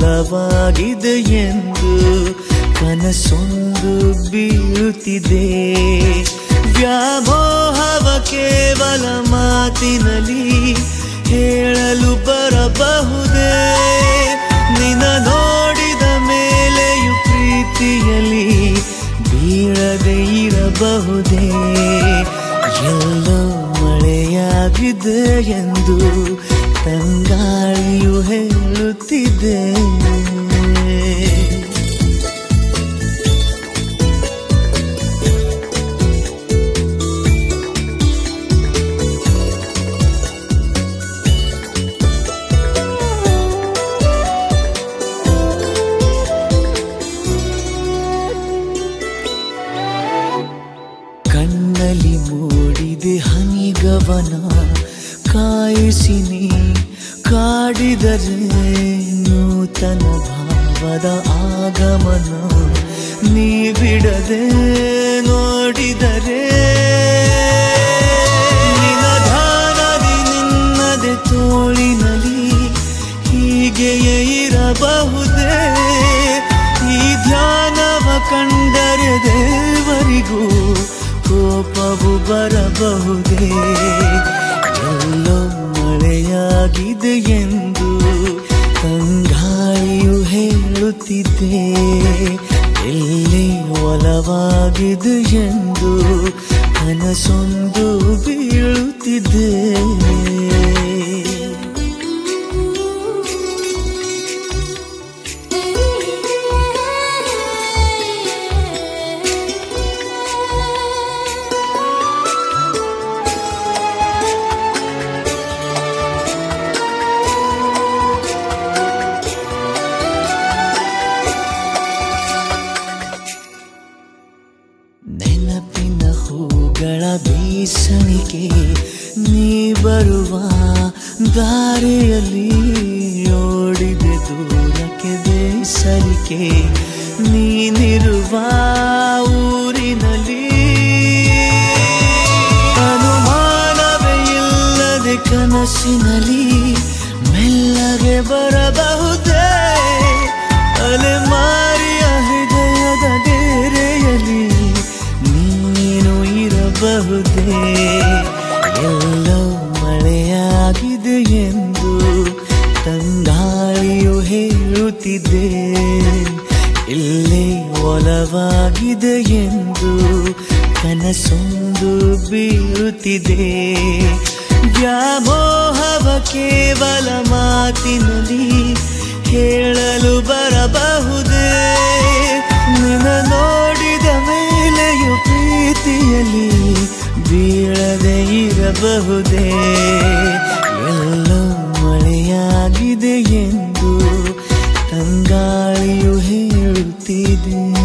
ಒಲವಾಗಿದೆ ಎಂದು ಕನಸೊಂದು ಬೀಳುತ್ತಿದೆ ವ್ಯಾಮೋಹವ ಕೇವಲ ಮಾತಿನಲ್ಲಿ ಹೇಳಲು ಬರಬಹುದೇ ನಿನ ನೋಡಿದ ಮೇಲೆಯೂ ಪ್ರೀತಿಯಲ್ಲಿ ಬೀಳದೆ ಇರಬಹುದೇ ಎಲ್ಲೋ ಮಳೆಯಾಗಿದೆ ಎಂದು ತಂಗಾಳಿಯು ಹೇಳುತ್ತಿದೆ ಕಣ್ಣಲ್ಲಿ ಮೂಡಿದೆ ಹನಿಗವನ ಕಾಯಿಸಿನಿ ಕಾಡಿದರೆ ನೂತನ ಭಾವದ ಆಗಮನ ನೀ ಬಿಡದೆ ನೋಡಿದರೆ ನಿನ ಧ್ಯಾನದಿ ನಿನ್ನದೆ ತೋಳಿನಲ್ಲಿ ಹೀಗೆಯೇ ಇರಬಹುದೇ ಈ ಧ್ಯಾನವ ಕಂಡರೆ ದೇವರಿಗೂ ಕೋಪವು ಬರಬಹುದೇ ಎಲ್ಲೋ ಮಳೆಯಾಗಿದೆ ಎಂದು ತಂಗಾಳಿಯು ಹೇಳುತ್ತಿದೆ ಎಲ್ಲಿ ಒಲವಾಗಿದೆ ಎಂದು ಕನಸೊಂದು ಬೀಳುತ್ತಿದೆ ನೆನಪಿನ ಹೂಗಳ ಬೀಸಣಿಗೆ ನೀ ಬರುವ ದಾರಿಯಲ್ಲಿ ಓಡಿದೆ ದೂರಕ್ಕೆ ಬೇಸರಿಕೆ ನೀನಿರುವ ಊರಿನಲ್ಲಿ ಅನುಮಾನವೇ ಇಲ್ಲದೆ ಕನಸಿನಲ್ಲಿ ಮೆಲ್ಲಗೆ ಬರಬಹುದೇ ಅಲೆಮಾರಿಯ ಹೃದಯದ ಡೇರೆಯಲ್ಲಿ ನೀನು ಇರಬಹುದೇ ಎಲ್ಲೋ ಮಳೆಯಾಗಿದೆ ಎಂದು ತಂಗಾಳಿಯು ಹೇಳುತ್ತಿದೆ ಇಲ್ಲೇ ಒಲವಾಗಿದೆ ಎಂದು ಕನಸೊಂದು ಬೀಳುತ್ತಿದೆ ವ್ಯಾಮೋಹವ ಕೇವಲ ಮಾತಿನಲ್ಲಿ ಹೇಳಲು ಬರಬಹುದೇ ನಿನ್ನ ನೋಡಿದ ಮೇಲೆಯೂ ಪ್ರೀತಿಯಲ್ಲಿ ಬೀಳದೆ ಇರಬಹುದೇ ಎಲ್ಲೋ ಮಳೆಯಾಗಿದೆ ಎಂದು ತಂಗಾಳಿಯು ಹೇಳುತ್ತಿದೆ